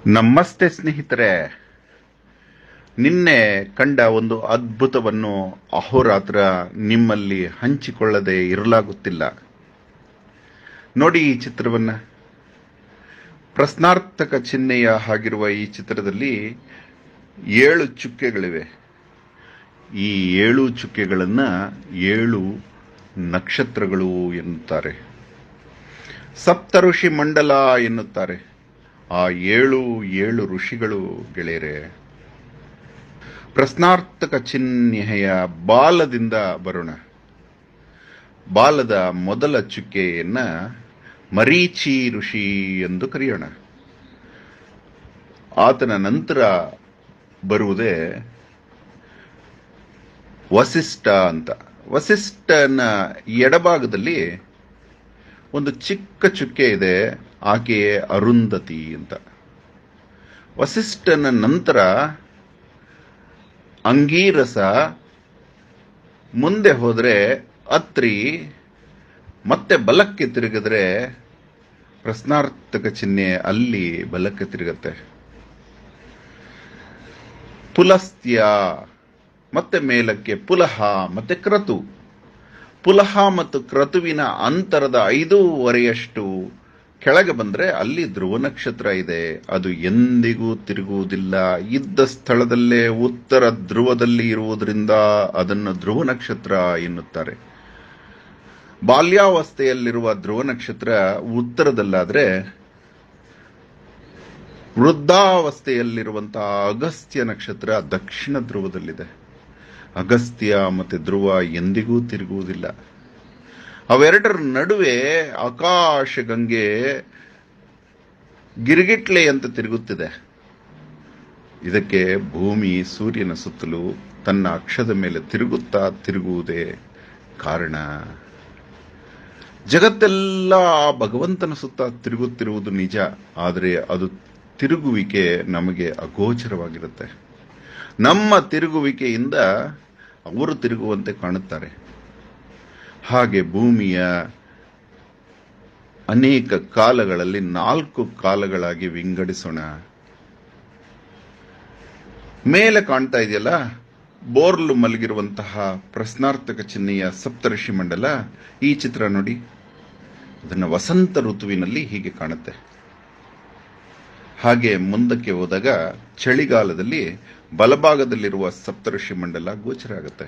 ನಮಸ್ತೆ ಸ್ನೇಹಿತರೆ ನಿನ್ನೆ ಕಂಡ ಒಂದು ಅದ್ಭುತವನ್ನು ಅಹೋರಾತ್ರ ನಿಮ್ಮಲ್ಲಿ ಹಂಚಿಕೊಳ್ಳದೆ ಇರಲಾಗುತ್ತಿಲ್ಲ ನೋಡಿ ಈ ಚಿತ್ರವನ್ನ ಪ್ರಶ್ನಾರ್ಥಕ ಚಿಹ್ನೆಯ ಹಾಗಿರುವ ಈ ಚಿತ್ರದಲ್ಲಿ ಏಳು ಚುಕ್ಕೆಗಳಿವೆ ಈ ಏಳು ಚುಕ್ಕೆಗಳನ್ನ ಏಳು ನಕ್ಷತ್ರಗಳು ಎನ್ನುತ್ತಾರೆ ಸಪ್ತಋಷಿ ಮಂಡಲ ಎನ್ನುತ್ತಾರೆ ಆ ಏಳು ಏಳು ಋಷಿಗಳು ಗೆಳೆಯರೆ ಪ್ರಶ್ನಾರ್ಥಕ ಚಿಹ್ನೆಯ ಬಾಲದಿಂದ ಬರೋಣ ಬಾಲದ ಮೊದಲ ಚುಕ್ಕೆಯನ್ನ ಮರೀಚಿ ಋಷಿ ಎಂದು ಕರೆಯೋಣ ಆತನ ನಂತರ ಬರುವುದೇ ವಸಿಷ್ಠ ಅಂತ ವಸಿಷ್ಠನ ಎಡಭಾಗದಲ್ಲಿ ಒಂದು ಚಿಕ್ಕ ಚುಕ್ಕೆ ಇದೆ ಆಕೆಯೇ ಅರುಂಧತಿ ಅಂತ ವಸಿಷ್ಠನ ನಂತರ ಅಂಗೀರಸ ಮುಂದೆ ಹೋದ್ರೆ ಅತ್ರಿ ಮತ್ತೆ ಬಲಕ್ಕೆ ತಿರುಗಿದ್ರೆ ಪ್ರಶ್ನಾರ್ಥಕ ಚಿಹ್ನೆ ಅಲ್ಲಿ ಬಲಕ್ಕೆ ತಿರುಗತ್ತೆ ಪುಲಸ್ತ್ಯ ಮತ್ತೆ ಮೇಲಕ್ಕೆ ಪುಲಹ ಮತ್ತೆ ಕ್ರತು ಪುಲಹ ಮತ್ತು ಕ್ರತುವಿನ ಅಂತರದ ಐದೂವರೆಯಷ್ಟು ಕೆಳಗೆ ಬಂದ್ರೆ ಅಲ್ಲಿ ಧ್ರುವ ನಕ್ಷತ್ರ ಇದೆ ಅದು ಎಂದಿಗೂ ತಿರುಗುವುದಿಲ್ಲ ಇದ್ದ ಸ್ಥಳದಲ್ಲೇ ಉತ್ತರ ಧ್ರುವದಲ್ಲಿ ಇರುವುದರಿಂದ ಅದನ್ನು ಧ್ರುವ ನಕ್ಷತ್ರ ಎನ್ನುತ್ತಾರೆ ಬಾಲ್ಯಾವಸ್ಥೆಯಲ್ಲಿರುವ ಧ್ರುವ ನಕ್ಷತ್ರ ಉತ್ತರದಲ್ಲಾದ್ರೆ ವೃದ್ಧಾವಸ್ಥೆಯಲ್ಲಿರುವಂತಹ ಅಗಸ್ತ್ಯ ನಕ್ಷತ್ರ ದಕ್ಷಿಣ ಧ್ರುವದಲ್ಲಿದೆ ಅಗಸ್ತ್ಯ ಮತ್ತೆ ಧ್ರುವ ಎಂದಿಗೂ ತಿರುಗುವುದಿಲ್ಲ ಅವೆರಡರ ನಡುವೆ ಆಕಾಶ ಗಂಗೆ ಗಿರಿಗಿಟ್ಲೆ ಅಂತ ತಿರುಗುತ್ತಿದೆ ಇದಕ್ಕೆ ಭೂಮಿ ಸೂರ್ಯನ ಸುತ್ತಲೂ ತನ್ನ ಅಕ್ಷದ ಮೇಲೆ ತಿರುಗುತ್ತಾ ತಿರುಗುವುದೇ ಕಾರಣ ಜಗತ್ತೆಲ್ಲ ಭಗವಂತನ ಸುತ್ತ ತಿರುಗುತ್ತಿರುವುದು ನಿಜ ಆದರೆ ಅದು ತಿರುಗುವಿಕೆ ನಮಗೆ ಅಗೋಚರವಾಗಿರುತ್ತೆ ನಮ್ಮ ತಿರುಗುವಿಕೆಯಿಂದ ಅವರು ತಿರುಗುವಂತೆ ಕಾಣುತ್ತಾರೆ ಹಾಗೆ ಭೂಮಿಯ ಅನೇಕ ಕಾಲಗಳಲ್ಲಿ ನಾಲ್ಕು ಕಾಲಗಳಾಗಿ ವಿಂಗಡಿಸೋಣ ಮೇಲೆ ಕಾಣ್ತಾ ಇದೆಯಲ್ಲ ಬೋರ್ಲು ಮಲಗಿರುವಂತಹ ಪ್ರಶ್ನಾರ್ಥಕ ಚಿಹ್ನೆಯ ಸಪ್ತಋಷಿ ಮಂಡಲ ಈ ಚಿತ್ರ ನೋಡಿ ಅದನ್ನು ವಸಂತ ಋತುವಿನಲ್ಲಿ ಹೀಗೆ ಕಾಣುತ್ತೆ ಹಾಗೆ ಮುಂದಕ್ಕೆ ಹೋದಾಗ ಚಳಿಗಾಲದಲ್ಲಿ ಬಲಭಾಗದಲ್ಲಿರುವ ಸಪ್ತಋಷಿ ಮಂಡಲ ಗೋಚರ ಆಗುತ್ತೆ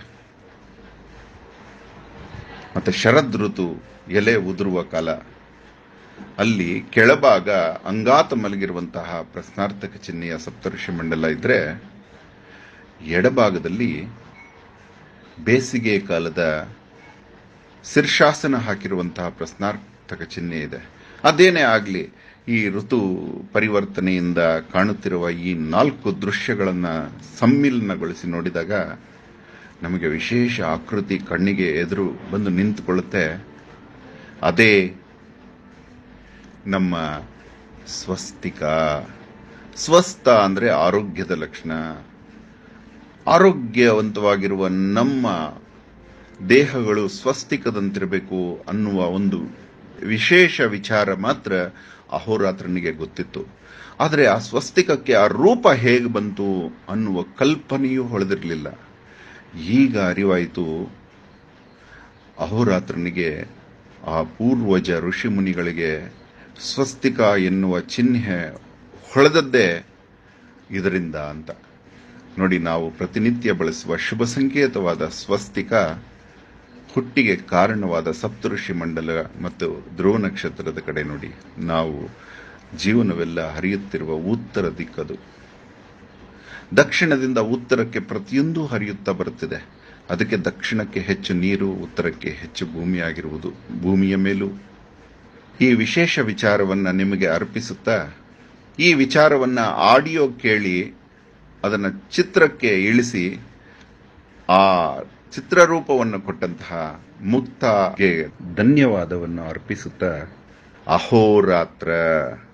ಮತ್ತೆ ಶರದ್ ಋತು ಎಲೆ ಉದುರುವ ಕಾಲ ಅಲ್ಲಿ ಕೆಳಭಾಗ ಅಂಗಾತ ಮಲಗಿರುವಂತಹ ಪ್ರಶ್ನಾರ್ಥಕ ಚಿಹ್ನೆಯ ಸಪ್ತಋಷಿ ಮಂಡಲ ಇದ್ರೆ ಎಡಭಾಗದಲ್ಲಿ ಬೇಸಿಗೆ ಕಾಲದ ಶೀರ್ಷಾಸನ ಹಾಕಿರುವಂತಹ ಪ್ರಶ್ನಾರ್ಥಕ ಚಿಹ್ನೆ ಇದೆ ಅದೇನೇ ಆಗಲಿ ಈ ಋತು ಪರಿವರ್ತನೆಯಿಂದ ಕಾಣುತ್ತಿರುವ ಈ ನಾಲ್ಕು ದೃಶ್ಯಗಳನ್ನ ಸಮ್ಮಿಲನಗೊಳಿಸಿ ನೋಡಿದಾಗ ನಮಗೆ ವಿಶೇಷ ಆಕೃತಿ ಕಣ್ಣಿಗೆ ಎದುರು ಬಂದು ನಿಂತುಕೊಳ್ಳುತ್ತೆ ಅದೇ ನಮ್ಮ ಸ್ವಸ್ತಿಕ ಸ್ವಸ್ಥ ಅಂದ್ರೆ ಆರೋಗ್ಯದ ಲಕ್ಷಣ ಆರೋಗ್ಯವಂತವಾಗಿರುವ ನಮ್ಮ ದೇಹಗಳು ಸ್ವಸ್ತಿಕದಂತಿರಬೇಕು ಅನ್ನುವ ಒಂದು ವಿಶೇಷ ವಿಚಾರ ಮಾತ್ರ ಅಹೋರಾತ್ರನಿಗೆ ಗೊತ್ತಿತ್ತು ಆದರೆ ಆ ಸ್ವಸ್ತಿಕಕ್ಕೆ ಆ ರೂಪ ಹೇಗೆ ಬಂತು ಅನ್ನುವ ಕಲ್ಪನೆಯೂ ಹೊಳೆದಿರಲಿಲ್ಲ ಈಗ ಅರಿವಾಯಿತು ಅಹೋರಾತ್ರನಿಗೆ ಆ ಪೂರ್ವಜ ಋಷಿಮುನಿಗಳಿಗೆ ಸ್ವಸ್ತಿಕ ಎನ್ನುವ ಚಿಹ್ನೆ ಹೊಳೆದದ್ದೇ ಇದರಿಂದ ಅಂತ ನೋಡಿ ನಾವು ಪ್ರತಿನಿತ್ಯ ಬಳಸುವ ಶುಭ ಸಂಕೇತವಾದ ಸ್ವಸ್ತಿಕ ಹುಟ್ಟಿಗೆ ಕಾರಣವಾದ ಸಪ್ತಋಷಿ ಮಂಡಲ ಮತ್ತು ಧ್ರುವ ನಕ್ಷತ್ರದ ಕಡೆ ನೋಡಿ ನಾವು ಜೀವನವೆಲ್ಲ ಹರಿಯುತ್ತಿರುವ ಉತ್ತರ ದಿಕ್ಕದು ದಕ್ಷಿಣದಿಂದ ಉತ್ತರಕ್ಕೆ ಪ್ರತಿಯೊಂದು ಹರಿಯುತ್ತಾ ಬರುತ್ತಿದೆ ಅದಕ್ಕೆ ದಕ್ಷಿಣಕ್ಕೆ ಹೆಚ್ಚು ನೀರು ಉತ್ತರಕ್ಕೆ ಹೆಚ್ಚು ಭೂಮಿಯಾಗಿರುವುದು ಭೂಮಿಯ ಮೇಲೂ ಈ ವಿಶೇಷ ವಿಚಾರವನ್ನ ನಿಮಗೆ ಅರ್ಪಿಸುತ್ತಾ ಈ ವಿಚಾರವನ್ನ ಆಡಿಯೋ ಕೇಳಿ ಅದನ್ನು ಚಿತ್ರಕ್ಕೆ ಇಳಿಸಿ ಆ ಚಿತ್ರರೂಪವನ್ನು ಕೊಟ್ಟಂತಹ ಮುಕ್ತಾಗೆ ಧನ್ಯವಾದವನ್ನು ಅರ್ಪಿಸುತ್ತಾ ಅಹೋರಾತ್ರ